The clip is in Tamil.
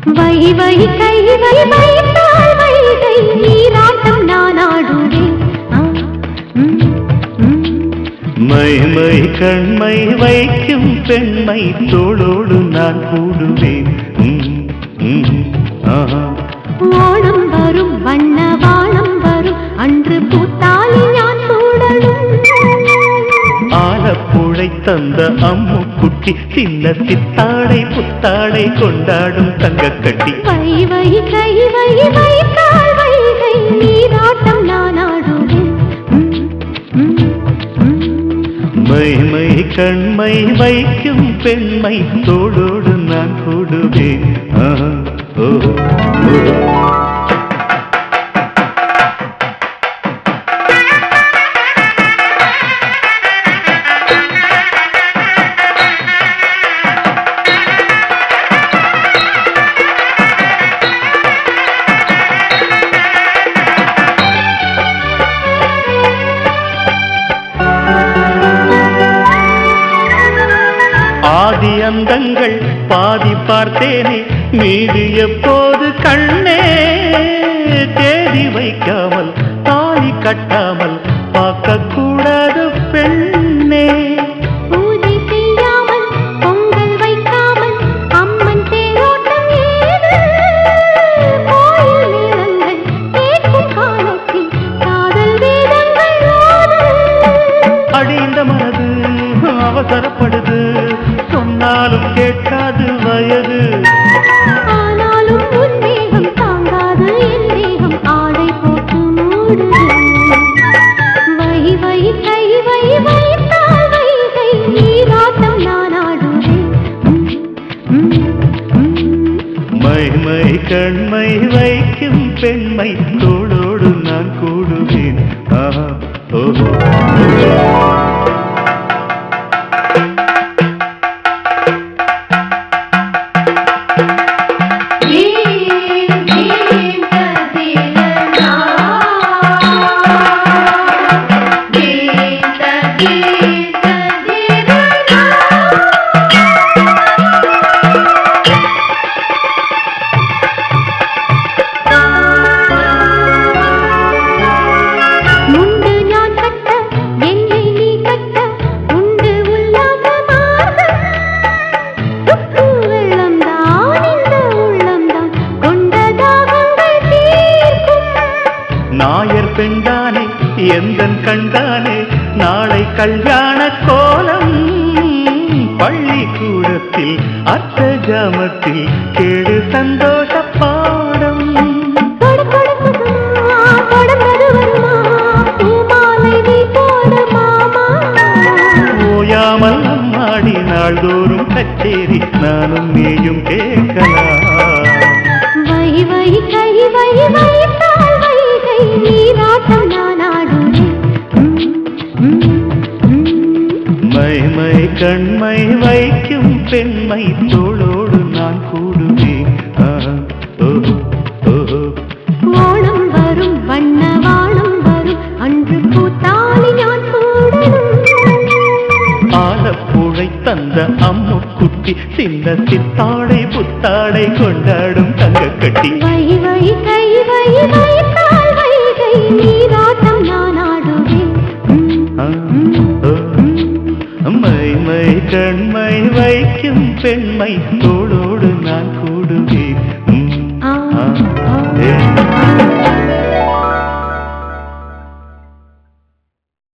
வை வை கை வை வைத்தால் வைகை நீராட்டம் நான் ஆடுவேன் ஆ, ம், ம். மை மை கண்மை வைக்கும் பெண்மை தோளோடு நான் கூடுவேன் ம், ம், ஆஹா. ஓணம் வரும் வண்ண வானம் வரும் அன்று பூத்தாலி ஞான் சூடலும் ஆலப்புழை தந்த அம்மு குட்டி சின்ன சித்தாடை புத்தாடை கொண்டாடும் தங்கக் கட்டி வை வை கை வை வைத்தால் வைகை நீராட்டம் நான் ஆடுவேன் ம், ம், ம். மை மை கண்மை வைக்கும் பெண்மை தோளோடு நான் கூடுவேன் ஆஹா, ஓ, ஓ. ஆதி அந்தங்கள் பாதி பார்த்தேனே மீது எப்போது கண்ணே தேதி வைக்காமல் தாலி கட்டாமல் பார்க்க கூடாது பெண்ணே பூஜை செய்யாமல் பொங்கல் வைக்காமல் அம்மன் தேரோட்டம் ஏது கோயில் மேளங்கள் கேட்கும் காலத்தில் காதல் வேதங்கள் ஓது அடிந்த மனது அவசரப்படுது சொன்னாலும் கேட்காது வயது ஆனாலும் உன் தேகம் தாங்காது என் தேகம் ஆடை போட்டு மூடுது வை வை கை வை வைத்தால் வைகை நீராட்டம் நான் ஆடுவேன் ம், ம், ம். மை மை கண்மை வைக்கும் பெண்மை தோளோடு நான் கூடுவேன் ஆஹா, ஓ, ஓ. முண்டு ഞാൻ കട്ട എന്നെ നീ കട്ട ഉണ്ട് ഉല്ലാസമാർഗം വെള്ളം താൻ இந்த உள்ளம் தான் கொண்ட தாகங்கள் தீர்க்கும் நாயர் பெண்தானே எந்தன் கண்தானே நாளை கல்யாண கோலம் பள்ளிக்கூடத்தில் அர்த்த ஜாமத்தில் கேடு சந்தோஷ பாடம் தொட தொடுக்குதுமா தொடர்ந்தது வருமா பூமாலை நீ போடு மாமா ஓயாமல் நம்மாடி நாள்தோறும் கச்சேரி நானும் நீயும் கேட்கலாம் வை வை கை வை வைத்தால் வைகை நீராட்டம் நான் ஆடுவேன் ம், ம், ம். மை மை கண்மை வைக்கும் பெண்மை தோளோடு நான் கூடுவேன் ஆஹா, ஓ, ஓ. ஓணம் வரும் வண்ண வானம் வரும் அன்று பூத்தாலி ஞான் சூடலும் ஆலப்புழை தந்த அம்மு குட்டி சின்ன சித்தாடை புத்தாடை கொண்டாடும் தங்கக் கட்டி வை வை கை வை வைத்தால் வைகை நீராட்டம் நான் ஆடுவேன் ம், ஆ, ம், ஓ. ம். மை மை கண்மை வைக்கும் பெண்மை தோள்